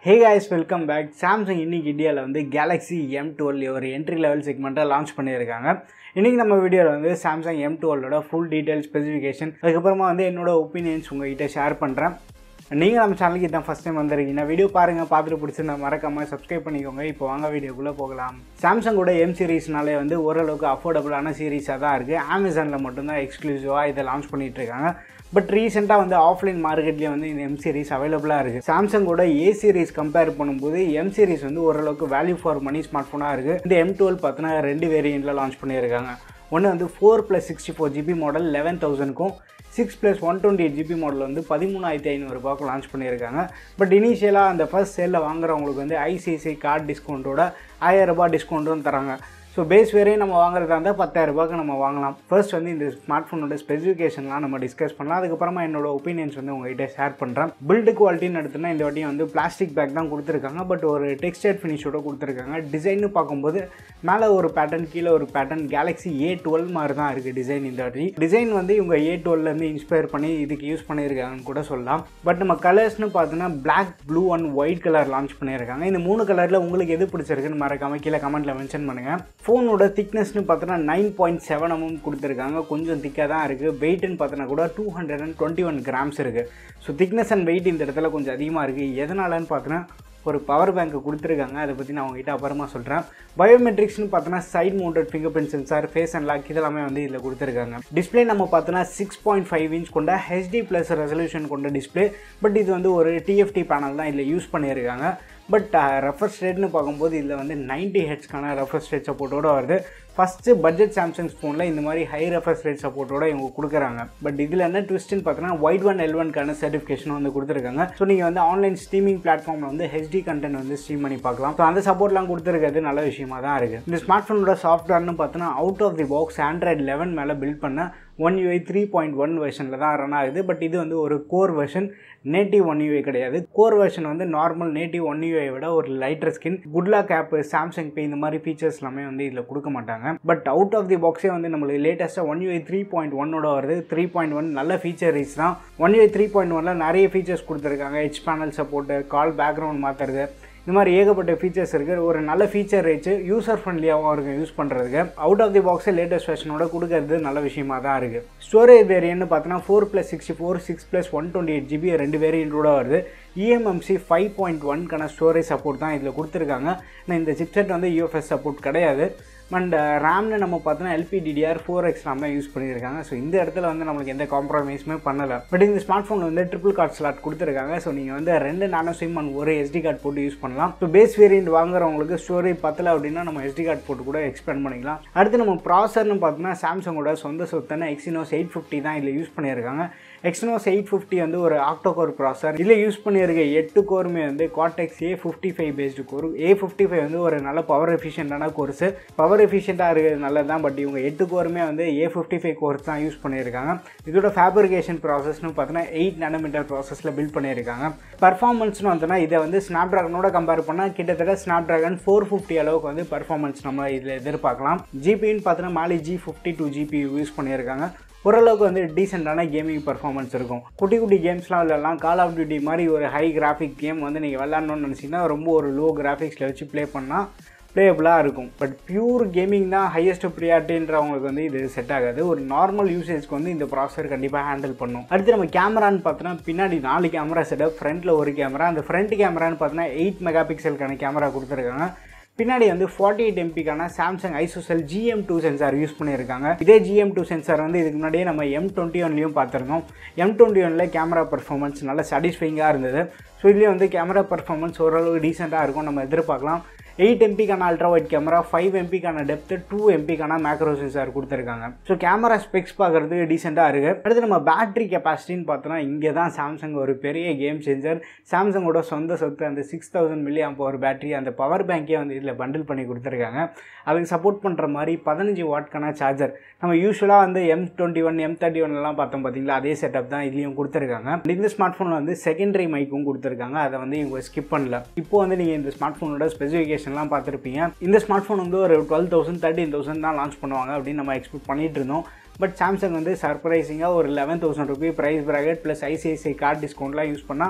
ஹே guys welcome back Samsung இன்னைக்கு இந்தியாவில் வந்து கேலக்ஸி எம் டுவெல் ஒரு என்ட்ரி லெவல் செக்மெண்ட்டை லான்ச் பண்ணியிருக்காங்க இன்றைக்கி நம்ம வீடியோவில் வந்து சாம்சங் எம் டுவெல்லோட ஃபுல் டீட்டெயில் ஸ்பெசிஃபிகேஷன் அதுக்கப்புறமா வந்து என்னோட ஒப்பீனியன்ஸ் உங்ககிட்ட ஷேர் பண்ணுறேன் நீங்கள் நம்ம சேனலுக்கு இதான் ஃபஸ்ட் டைம் வந்திருக்கீங்கன்னா வீடியோ பாருங்கள் பார்த்துட்டு பிடிச்சிருந்தா மறக்காமல் சப்ஸ்கிரைப் பண்ணிக்கோங்க இப்போ வாங்க வீடியோக்குள்ளே போகலாம் சாம்சங்கோட எம் சீரீஸ்னாலே வந்து ஓரளவுக்கு அஃபோர்டபுளான சீரீஸாக தான் இருக்குது அமேசானில் மட்டும்தான் எக்ஸ்க்ளூசிவாக இதை லான்ச் பண்ணிகிட்டு இருக்காங்க பட் ரீசெண்டாக வந்து ஆஃப்லைன் மார்க்கெட்லேயே வந்து இந்த எம் சீரிஸ் அவைலபிளாக இருக்குது சாம்சங்கோட ஏ சீரிஸ் கம்பேர் பண்ணும்போது எம் சீரிஸ் வந்து ஓரளவுக்கு வேல்யூ ஃபார் மணி ஸ்மார்ட் ஃபோனாக இருக்குது இந்த எம் டுவெல் பார்த்தோன்னா ரெண்டு வேரியண்ட்டில் லான்ச் பண்ணியிருக்காங்க ஒன்று வந்து four plus sixty four GB model eleven தௌசண்ட்க்கும் six plus one twenty eight GB model வந்து பதிமூணாயிரத்தி ஐநூறுரூபாய்க்கு லான்ச் பண்ணியிருக்காங்க பட் இனிஷியலாக அந்த ஃபர்ஸ்ட் சேலில் வாங்குறவங்களுக்கு வந்து ஐசிஐசிஐ கார்டு டிஸ்கவுண்ட்டோட ஆயிரரூபா டிஸ்கவுண்ட்டும் தராங்க ஸோ பேஸ் வேறையும் நம்ம வாங்குறதா இருந்தால் பத்தாயிரரூபாய்க்கு நம்ம வாங்கலாம் ஃபர்ஸ்ட் வந்து இந்த ஸ்மார்ட் ஃபோனோட ஸ்பெசிஃபிகேஷன்லாம் நம்ம டிஸ்கஸ் பண்ணலாம் அதுக்கப்புறமா என்னோட ஒப்பீனியன்ஸ் வந்து உங்ககிட்ட ஷேர் பண்ணுறேன் பில்டு குவாலிட்டின்னு எடுத்தோன்னா இந்த வாட்டியும் வந்து பிளாஸ்டிக் பேக் தான் கொடுத்துருக்காங்க பட் ஒரு டெக்ஸ்டைல் ஃபினிஷோட கொடுத்துருக்காங்க டிசைன்னு பார்க்கும்போது மேலே ஒரு பேட்டர்ன் கீழே ஒரு பேட்டர்ன் கேலக்ஸி ஏ டுவெல் மாதிரி தான் இருக்குது டிசைன் இந்த வாட்டி டிசைன் வந்து இவங்க ஏ டுவெல்லேருந்து இன்ஸ்பயர் பண்ணி இதுக்கு யூஸ் பண்ணியிருக்காங்கன்னு கூட சொல்லலாம் பட் நம்ம கலர்ஸ்னு பார்த்தோன்னா black blue and white colour launch பண்ணியிருக்காங்க இந்த மூணு கலரில் உங்களுக்கு எது பிடிச்சிருக்குன்னு மறக்காமல் கீழே கமெண்ட்டில் மென்ஷன் பண்ணுங்கள் ஃபோனோட திக்னஸ்னு பார்த்தோன்னா நைன் பாயிண்ட் செவன் எம்எம் கொடுத்துருக்காங்க கொஞ்சம் திக்காக தான் இருக்குது வெயிட்னு பார்த்தோன்னா கூட two hundred and twenty one grams இருக்குது ஸோ திக்னஸ் அண்ட் வெயிட் இந்த இடத்துல கொஞ்சம் அதிகமாக இருக்குது எதனாலன்னு பார்த்தோன்னா ஒரு பவர் பேங்க் கொடுத்துருக்காங்க அதை பற்றி நான் உங்ககிட்ட அப்புறமா சொல்கிறேன் பயோமெட்ரிக்ஸ்னு பார்த்தோன்னா side mounted finger print sensor face and lock இதெல்லாமே வந்து இதில் கொடுத்துருக்காங்க டிஸ்பிளே நம்ம பார்த்தோன்னா சிக்ஸ் பாயிண்ட் ஃபைவ் இன்ச் கொண்ட ஹெச்டி ப்ளஸ் ரெசல்யூஷன் கொண்ட டிஸ்பிளே பட் இது வந்து ஒரு டிஎஃப்டி பேனல் தான் இதில் யூஸ் பண்ணியிருக்காங்க பட் ரெஃபர்ஸ் ரேட்னு பார்க்கும்போது இதில் வந்து நைன்டி ஹெட்ஸ்க்கான ரெஃபர்ஸ் ரேட் சப்போர்ட்டோட வருது ஃபஸ்ட்டு பட்ஜெட் சாம்சங்ஸ் ஃபோனில் இந்த மாதிரி ஹை ரெஃபர்ஸ் ரேட் சப்போர்ட்டோட இவங்க கொடுக்குறாங்க பட் இதில் என்ன ட்விஸ்ட்னு பார்த்தீங்கன்னா ஒயிட் ஒன் எல் ஒன்க்கான சர்டிஃபிகேஷன் வந்து கொடுத்துருக்காங்க ஸோ நீங்கள் வந்து ஆன்லைன் ஸ்ட்ரீமிங் பிளாட்ஃபார்மில் வந்து ஹெச்டி கண்டென்ட் வந்து ஸ்ட்ரீம் பண்ணி பார்க்கலாம் ஸோ அந்த சப்போர்ட்லாம் கொடுத்துருக்கிறது நல்ல விஷயமா தான் இருக்குது இந்த ஸ்மார்ட் ஃபோனோட சாஃப்ட்வேர்னு பார்த்தோன்னா out of the box Android eleven மேலே பில்ட் பண்ண one UI three point one வெர்ஷனில் தான் ரன் ஆகுது பட் இது வந்து ஒரு core version native one UI கிடையாது கோர் வெர்ஷன் வந்து நார்மல் நேட்டிவ் ஒன் யூஐ விட ஒரு lighter skin good lock app Samsung Pay இந்த மாதிரி ஃபீச்சர்ஸ் எல்லாமே வந்து இதில் கொடுக்க மாட்டாங்க பட் அவுட் ஆஃப் தி பாக்ஸே வந்து நம்மளுக்கு லேட்டஸ்ட்டாக ஒன் யூஐ த்ரீ பாயிண்ட் ஒன்னோட வருது த்ரீ பாயிண்ட் ஒன் நல்ல ஃபீச்சர் ரீச் தான் ஒன் யூஐ த்ரீ பாயிண்ட் ஒனில் நிறைய ஃபீச்சர்ஸ் கொடுத்துருக்காங்க edge panel support call background மாற்றுறது இந்த மாதிரி ஏகப்பட்ட ஃபீச்சர்ஸ் இருக்குது ஒரு நல்ல ஃபீச்சர் ரேச்சு யூசர் ஃப்ரெண்ட்லியாகவும் இருக்கும் யூஸ் பண்ணுறதுக்கு அவுட் ஆஃப் தி பாக்ஸே லேட்டஸ்ட் வெர்ஷனோட கொடுக்கறது நல்ல விஷயமா தான் இருக்குது ஸ்டோரேஜ் வேரியன்ட்னு பார்த்தோன்னா four plus sixty four six plus one twenty eight GB ரெண்டு வேரியண்ட்டோட வருது இஎம்எம்சி ஃபைவ் பாயிண்ட் ஒன்க்கான ஸ்டோரேஜ் சப்போர்ட் தான் இதில் கொடுத்துருக்காங்க ஆனால் இந்த சிப்செட் வந்து யூஎஃப்எஸ் சப்போர்ட் கிடையாது அண்ட் ரேம்னு நம்ம பார்த்தோன்னா எல்பிடிடிஆர் ஃபோர் எக்ஸ் ரேம் தான் யூஸ் பண்ணியிருக்காங்க ஸோ இந்த இடத்துல வந்து நம்மளுக்கு எந்த காம்ப்ரமைஸுமே பண்ணலை பட் இந்த ஸ்மார்ட் ஃபோன் வந்து ட்ரிபிள் கார்ட் ஸ்லாட் கொடுத்துருக்காங்க ஸோ நீங்கள் வந்து ரெண்டு நானோ சிம் அண்ட் ஒரு எஸ்டி கார்டு போட்டு யூஸ் பண்ணலாம் ஸோ பேஸ் வேரியன்ட் வாங்குறவங்களுக்கு ஸ்டோரேஜ் பத்தலை அப்படின்னா நம்ம எஸ்டி கார்டு போட்டு கூட எக்ஸ்பேண்ட் பண்ணிக்கலாம் அடுத்து நம்ம ப்ராசர்னு பார்த்தோன்னா சாம்சங்கோட சொந்த சொத்தான எக்ஸினோஸ் எயிட் ஃபிஃப்டி தான் இதில் யூஸ் பண்ணியிருக்காங்க எக்ஸினோஸ் எயிட் ஃபிஃப்டி வந்து ஒரு ஆக்டோ கோர் ப்ராசர் இதில் யூஸ் பண்ணியிருக்க எட்டு கோருமே வந்து Cortex A fifty five based core A fifty five வந்து ஒரு நல்ல பவர் எஃபிஷியண்டான கோர்ஸ் பவர் எஃபிஷியண்ட்டாக இருக்கிறது நல்லது தான் பட் இவங்க எட்டு கோருமே வந்து ஏ ஃபிஃப்டி ஃபைவ் கோர்ஸ் தான் யூஸ் பண்ணியிருக்காங்க இதோட ஃபேப்ரிகேஷன் ப்ராசஸ்னு பார்த்தோன்னா எயிட் நானோமீட்டர் ப்ராசஸில் பில்ட் பண்ணியிருக்காங்க பர்ஃபார்மன்ஸ்னு வந்தோன்னா இதை வந்து ஸ்னாப் ட்ராகனோட கம்பேர் பண்ணால் கிட்டத்தட்ட ஸ்னாப் ட்ராகன் ஃபோர் ஃபிஃப்டி அளவுக்கு வந்து பர்ஃபார்மன்ஸ் நம்ம இதில் எதிர்பார்க்கலாம் ஜிபின்னு பார்த்தோன்னா Mali G fifty two GPU use பண்ணியிருக்காங்க ஓரளவுக்கு வந்து டீசெண்டான கேமிங் பர்ஃபார்மன்ஸ் இருக்கும் குட்டி குட்டி கேம்ஸ்லாம் விளையாடலாம் கால் ஆஃப் டியூட்டி மாதிரி ஒரு ஹை கிராஃபிக் கேம் வந்து நீங்கள் விளாட்ணுன்னு நினச்சிங்கன்னா ரொம்ப ஒரு லோ கிராஃபிக்ஸில் வச்சு ப்ளே பண்ணால் ப்ளேயபிளாக இருக்கும் பட் பியூர் கேமிங் தான் ஹையஸ்ட் ப்ரியாரிட்டின்றவங்களுக்கு வந்து இது செட் ஆகாது ஒரு நார்மல் யூசேஜ்க்கு வந்து இந்த ப்ராசர் கண்டிப்பாக ஹேண்டில் பண்ணும் அடுத்து நம்ம கேமரான்னு பார்த்தோன்னா பின்னாடி நாலு கேமரா செட்டப் ஃப்ரண்ட்டில் ஒரு கேமரா அந்த ஃப்ரண்ட் கேமரான்னு பார்த்தோன்னா எயிட் மெகா பிக்சலுக்கான கேமரா கொடுத்துருக்காங்க பின்னாடி வந்து ஃபார்ட்டி எயிட் எம்பிக்கான Samsung ISOCELL GM two sensor use பண்ணியிருக்காங்க இதே ஜிஎம் டூ சென்சார் வந்து இதுக்கு முன்னாடியே நம்ம எம் டுவெண்ட்டி ஒன்லையும் பார்த்துருந்தோம் எம் டுவெண்ட்டி ஒனில் கேமரா பர்ஃபார்மன்ஸ் நல்ல சாட்டிஸ்ஃபைங்காக இருந்தது ஸோ இதுலேயே வந்து கேமரா பர்ஃபார்மன்ஸ் ஓரளவு டீசெண்டாக இருக்கும் நம்ம எதிர்பார்க்கலாம் எயிட் எம்பிக்கான அல்ட்ரா ஒயிட் கேமரா ஃபைவ் எம்பிக்கான டெப்த்து டூ எம்பிக்கான மேக்ரோ சென்சார் கொடுத்துருக்காங்க ஸோ கேமரா ஸ்பெக்ஸ் பார்க்குறதுக்கு டீசெண்டாக இருக்குது அடுத்து நம்ம பேட்டரி கெப்பாசிட்டின்னு பார்த்தோன்னா இங்கே தான் சாம்சங் ஒரு பெரிய கேம் சேஞ்சர் சாம்சங்கோட சொந்த சொத்து அந்த சிக்ஸ் தௌசண்ட் மில்லி ஒரு பேட்டரி அந்த பவர் பேங்க்கே வந்து இதில் பண்டில் பண்ணி கொடுத்துருக்காங்க அதுக்கு சப்போர்ட் பண்ணுற மாதிரி பதினஞ்சு வாட்க்கான சார்ஜர் நம்ம யூஸ்வலாக வந்து M twenty one M thirty ஒன்லாம் பார்த்தோம் பார்த்தீங்களா அதே செட்டப் தான் இதுலேயும் கொடுத்துருக்காங்க இந்த ஸ்மார்ட் ஃபோனில் வந்து செகண்டரி மைக்கும் கொடுத்துருக்காங்க அதை வந்து இவங்க ஸ்கிப் பண்ணல இப்போ வந்து நீங்கள் இந்த ஸ்மார்ட் ஃபோனோட ஸ்பெசிஃபிகேஷன்லாம் பார்த்துருப்பீங்க இந்த ஸ்மார்ட் ஃபோன் வந்து ஒரு டுவெல் தௌசண்ட் தேர்ட்டின் தௌசண்ட் தான் லான்ச் பண்ணுவாங்க அப்படின்னு நம்ம எக்ஸ்பெக்ட் பண்ணிட்டு இருந்தோம் பட் சாம்சங் வந்து சர்ப்ரைசிங்காக ஒரு eleven thousand rupee price bracket plus ICICI card டிஸ்கவுண்ட்லாம் யூஸ் பண்ணால்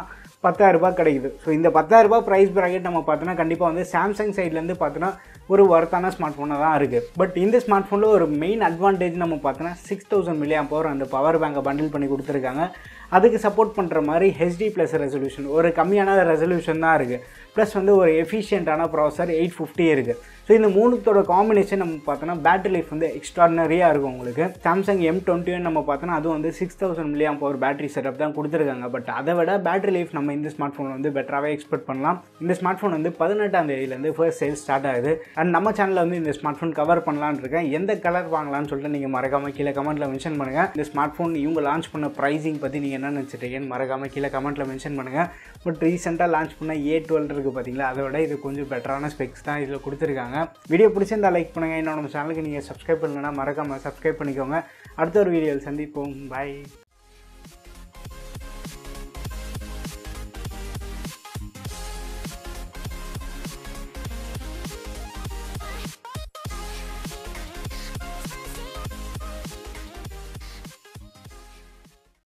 பத்தாயிரரூபா கிடைக்குது ஸோ இந்த பத்தாயிரரூபா ப்ரைஸ் ப்ராக்கெட் நம்ம பார்த்தோன்னா கண்டிப்பாக வந்து சாம்சங் சைட்லேருந்து பார்த்தோன்னா ஒரு ஒர்த்தான ஸ்மார்ட் ஃபோனாக தான் இருக்குது பட் இந்த ஸ்மார்ட் ஃபோனில் ஒரு மெயின் அட்வான்டேஜ் நம்ம பார்த்தோன்னா சிக்ஸ் தௌசண்ட் மில்லியம் பவர் அந்த பவர் பேங்கை பண்டில் பண்ணி கொடுத்துருக்காங்க அதுக்கு சப்போர்ட் பண்ணுற மாதிரி ஹெச்டி ப்ளஸ் ரெசல்யூஷன் ஒரு கம்மியான ரெசல்யூஷன் தான் இருக்குது ப்ளஸ் வந்து ஒரு எஃபிஷியண்ட்டான ப்ராசர் எயிட் ஃபிஃப்டி இருக்குது ஸோ இந்த மூணுத்தோட காம்பினேஷன் நம்ம பார்த்தோன்னா பேட்டரி லைஃப் வந்து எக்ஸ்ட்ராடனரியாக இருக்கும் உங்களுக்கு சாம்சங் எம் டுவெண்ட்டி நம்ம பார்த்தோன்னா அது வந்து six thousand milliamp power battery setup தான் கொடுத்துருக்காங்க பட் அதை விட பேட்டரி லைஃப் நம்ம இந்த ஸ்மார்ட் ஃபோன் வந்து பெட்டராகவே எக்ஸ்பெக்ட் பண்ணலாம் இந்த ஸ்மார்ட் ஃபோன் வந்து பதினெட்டாம் தேதியிலேருந்து ஃபர்ஸ்ட் சேல் ஸ்டார்ட் ஆகுது அண்ட் நம்ம சேனலில் வந்து இந்த ஸ்மார்ட் ஃபோன் கவர் பண்ணலான்னு இருக்கேன் எந்த கலர் வாங்கலாம்னு சொல்லிட்டு நீங்கள் மறக்காமல் கீழே கமெண்ட்டில் மென்ஷன் பண்ணுங்கள் இந்த ஸ்மார்ட் ஃபோன் இவங்க லான்ச் பண்ண ப்ரைஸிங் பற்றி நீங்கள் என்ன நினச்சிட்டீங்கன்னு மறக்காமல் கீழே கமெண்ட்டில் மென்ஷன் பண்ணுங்கள் பட் ரீசெண்டாக லான்ச் பண்ண ஏ டுவெல் இருக்குது பார்த்தீங்களா அதை விட இது கொஞ்சம் பெட்டரான ஸ்பெக்ஸ் தான் இதில் கொடுத்துருக்காங்க வீடியோ பிடிச்சிருந்தா லைக் பண்ணுங்கள் இன்னும் நம்ம சேனலுக்கு நீங்கள் சப்ஸ்கிரைப் பண்ணலன்னா மறக்காமல் சப்ஸ்கிரைப் பண்ணிக்கோங்க அடுத்த ஒரு வீடியோவில் சந்திப்போம் பாய்